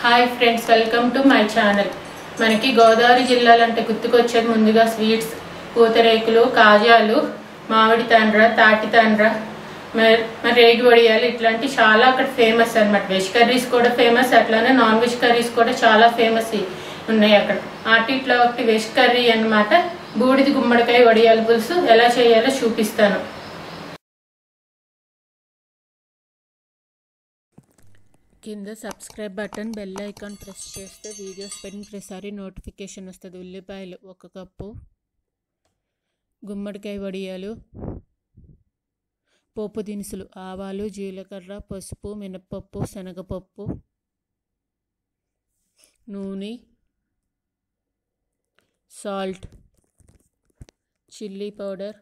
hi friends welcome to my channel మనకి గోదావరి జిల్లాలంటే గుర్తుకొచ్చేది ముందుగా sweets పూతరేకులు కాజాలు మామిడి తండ్ర తాటి తండ్ర మరి మరి రేగి వడియాలు ఇట్లాంటి చాలా అక్కడ ఫేమస్ అన్నమాట వెజ్ కర్రీస్ కూడా ఫేమస్ అట్లానే నాన్ వెజ్ కర్రీస్ కూడా చాలా ఫేమస్ ఉన్నాయి అక్కడ ఆటిట్లో ఒకటి వెజ్ కర్రీ అన్నమాట బూడిది గుమ్మడికాయ వడియాల పులుసు ఎలా చేయాలో చూపిస్తాను కింద subscribe button bell icon press చేస్తే వీడియోస్ పెట్టిన ప్రతిసారి నోటిఫికేషన్ వస్తుంది ఉల్లిపాయలు ఒక కప్పు గుమ్మడికాయ వడియాలు పోపు దినుసులు ఆవాలు జీలకర్ర పసుపు మినప్పప్పు శనగపప్పు నూనె సాల్ట్ చిల్లీ పౌడర్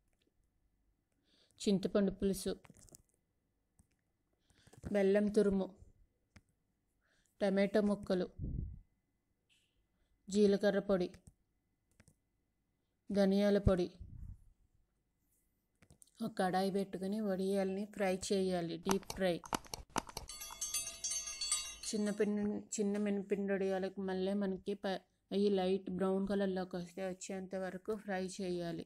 చింతపండు పులుసు బెల్లం తురుము టమాటో ముక్కలు జీలకర్ర పొడి ధనియాల పొడి ఒక కడాయి పెట్టుకుని వడియాల్ని ఫ్రై చేయాలి డీప్ ఫ్రై చిన్న పిండి చిన్న మినపిండి వడియాలకు మళ్ళీ మనకి ప అవి లైట్ బ్రౌన్ కలర్లోకి వస్తే వచ్చేంత వరకు ఫ్రై చేయాలి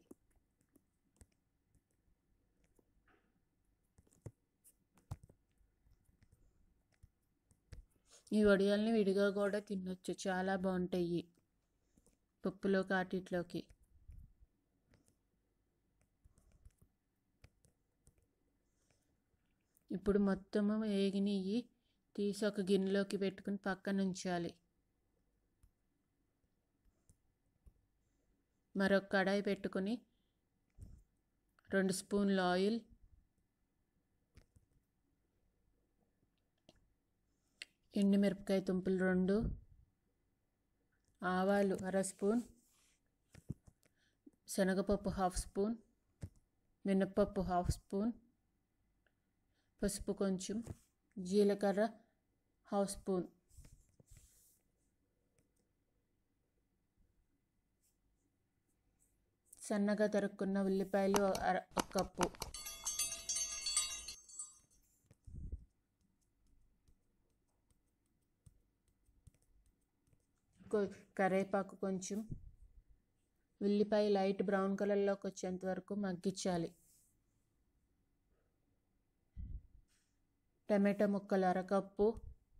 ఈ వడియాల్ని విడిగా కూడా తినొచ్చు చాలా బాగుంటాయి పప్పులో కాటిట్లోకి ఇప్పుడు మొత్తము వేగినవి తీసి ఒక గిన్నెలోకి పెట్టుకుని పక్కన ఉంచాలి మరొక కడాయి పెట్టుకుని రెండు స్పూన్లు ఆయిల్ ఎండుమిరపకాయ తుంపులు రెండు ఆవాలు అర స్పూన్ శనగపప్పు హాఫ్ స్పూన్ మినప్పప్పు హాఫ్ స్పూన్ పసుపు కొంచెం జీలకర్ర హాఫ్ స్పూన్ సన్నగా తరుక్కున్న ఉల్లిపాయలు అర ఒక కప్పు కరేపాకు కొంచెం ఉల్లిపాయ లైట్ బ్రౌన్ కలర్లోకి వచ్చేంత వరకు మగ్గించాలి టమాటో ముక్కలు అరకప్పు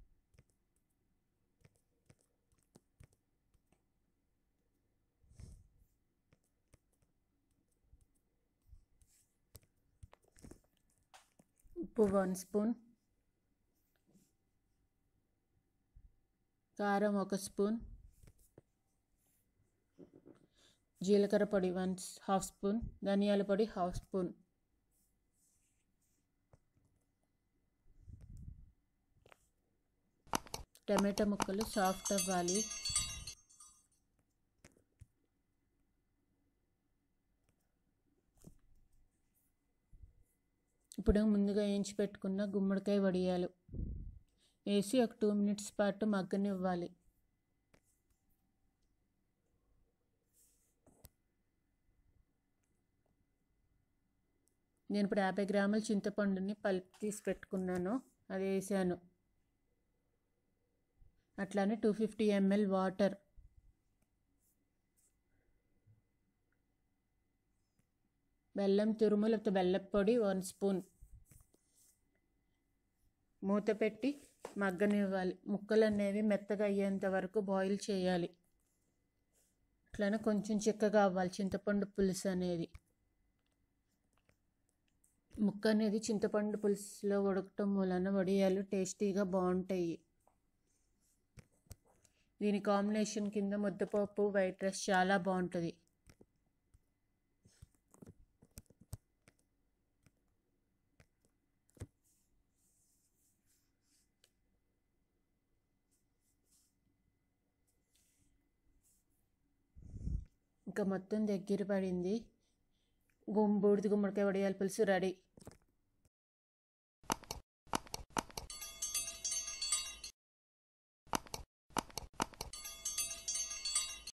ఉప్పు వన్ స్పూన్ కారం ఒక స్పూన్ జీలకర్ర పొడి వన్ హాఫ్ స్పూన్ ధనియాల పొడి హాఫ్ స్పూన్ టమాటా ముక్కలు సాఫ్ట్ అవ్వాలి ఇప్పుడు ముందుగా వేయించి పెట్టుకున్న గుమ్మడికాయ వడియాలు వేసి ఒక టూ మినిట్స్ పాటు మగ్గనివ్వాలి నేను ఇప్పుడు యాభై గ్రాముల చింతపండుని పల్ప్ తీసి పెట్టుకున్నాను అది వేసాను అట్లానే టూ ఫిఫ్టీ ఎంఎల్ వాటర్ బెల్లం తురుము లేకపోతే బెల్లం పొడి వన్ స్పూన్ మూత పెట్టి మగ్గనివ్వాలి ముక్కలు అనేవి మెత్తగా అయ్యేంత వరకు బాయిల్ చేయాలి అట్లానే కొంచెం చిక్కగా అవ్వాలి చింతపండు పులుసు అనేది ముక్క అనేది చింతపండు పులుసులో ఉడకటం వలన వడియాలు టేస్టీగా బాగుంటాయి దీని కాంబినేషన్ కింద ముద్దపప్పు వైట్ రైస్ చాలా బాగుంటుంది ఇంకా మొత్తం దగ్గర పడింది గుమ్ బూడిద గుమ్మడికాయ వడియాల పులుసు రెడీ